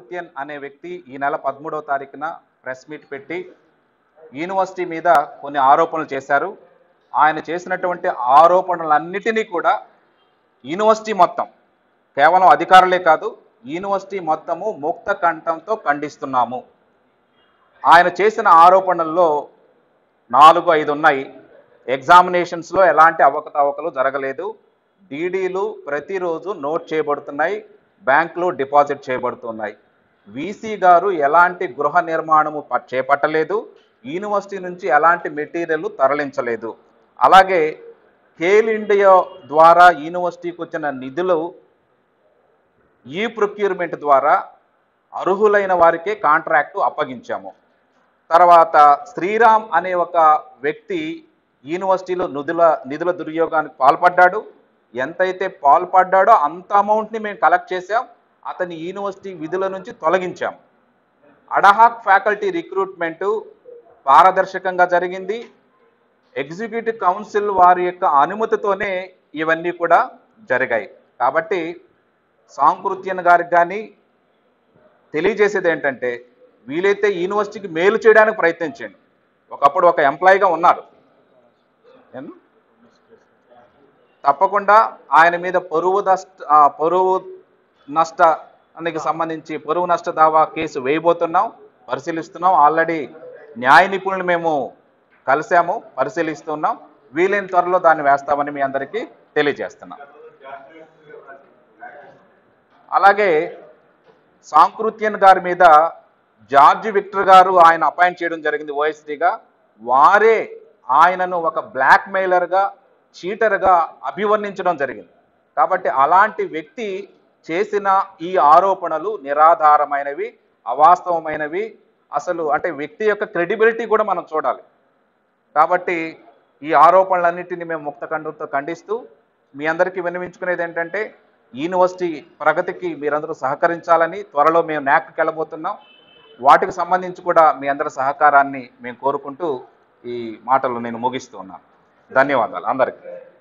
సాంకృత్యన్ అనే వ్యక్తి ఈ నెల పదమూడవ తారీఖున ప్రెస్ మీట్ పెట్టి యూనివర్సిటీ మీద కొన్ని ఆరోపణలు చేశారు ఆయన చేసినటువంటి ఆరోపణలన్నిటినీ కూడా యూనివర్సిటీ మొత్తం కేవలం అధికారులే కాదు యూనివర్సిటీ మొత్తము ముక్త కంఠంతో ఖండిస్తున్నాము ఆయన చేసిన ఆరోపణల్లో నాలుగు ఐదు ఉన్నాయి ఎగ్జామినేషన్స్లో ఎలాంటి అవకతవకలు జరగలేదు డీడీలు ప్రతిరోజు నోట్ చేయబడుతున్నాయి బ్యాంకులో డిపాజిట్ చేయబడుతున్నాయి వీసీ గారు ఎలాంటి గృహ నిర్మాణము ప- చేపట్టలేదు యూనివర్సిటీ నుంచి ఎలాంటి మెటీరియల్ తరలించలేదు అలాగే కేల్ ఇండియా ద్వారా యూనివర్సిటీకి వచ్చిన నిధులు ఈ ప్రొక్యూర్మెంట్ ద్వారా అర్హులైన వారికే కాంట్రాక్టు అప్పగించాము తర్వాత శ్రీరామ్ అనే ఒక వ్యక్తి యూనివర్సిటీలో నిధుల నిధుల దుర్యోగానికి పాల్పడ్డాడు ఎంతైతే పాల్పడ్డాడో అంత అమౌంట్ని మేము కలెక్ట్ చేశాం అతని యూనివర్సిటీ విధుల నుంచి తొలగించాం అడహాక్ ఫ్యాకల్టీ రిక్రూట్మెంటు పారదర్శకంగా జరిగింది ఎగ్జిక్యూటివ్ కౌన్సిల్ వారి యొక్క అనుమతితోనే ఇవన్నీ కూడా జరిగాయి కాబట్టి సాంకృత్యన్ గారికి కానీ తెలియజేసేది ఏంటంటే వీలైతే యూనివర్సిటీకి మేలు చేయడానికి ప్రయత్నించండి ఒకప్పుడు ఒక ఎంప్లాయీగా ఉన్నారు ఏం? తప్పకుండా ఆయన మీద పరువు నష్ట ఆ, పరువు నష్టానికి సంబంధించి పరువు నష్ట దావా కేసు వేయబోతున్నాం పరిశీలిస్తున్నాం ఆల్రెడీ న్యాయ నిపుణులు మేము కలిసాము పరిశీలిస్తున్నాం వీలైన త్వరలో దాన్ని వేస్తామని మీ అందరికీ తెలియజేస్తున్నాం అలాగే సాంకృత్యన్ గారి మీద జార్జ్ విక్టర్ గారు ఆయన అపాయింట్ చేయడం జరిగింది ఓఎస్డీగా వారే ఆయనను ఒక బ్లాక్ మెయిలర్గా చీటర్గా అభివర్ణించడం జరిగింది కాబట్టి అలాంటి వ్యక్తి చేసిన ఈ ఆరోపణలు నిరాధారమైనవి అవాస్తవమైనవి అసలు అంటే వ్యక్తి యొక్క క్రెడిబిలిటీ కూడా మనం చూడాలి కాబట్టి ఈ ఆరోపణలన్నింటినీ మేము ముక్త కండుతో ఖండిస్తూ మీ అందరికీ విన్నవించుకునేది ఏంటంటే యూనివర్సిటీ ప్రగతికి మీరందరూ సహకరించాలని త్వరలో మేము న్యాక్కి వెళ్ళబోతున్నాం వాటికి సంబంధించి కూడా మీ అందరి సహకారాన్ని మేము కోరుకుంటూ ఈ మాటలు నేను ముగిస్తూ ఉన్నాను ధన్యవాదాలు అందరికీ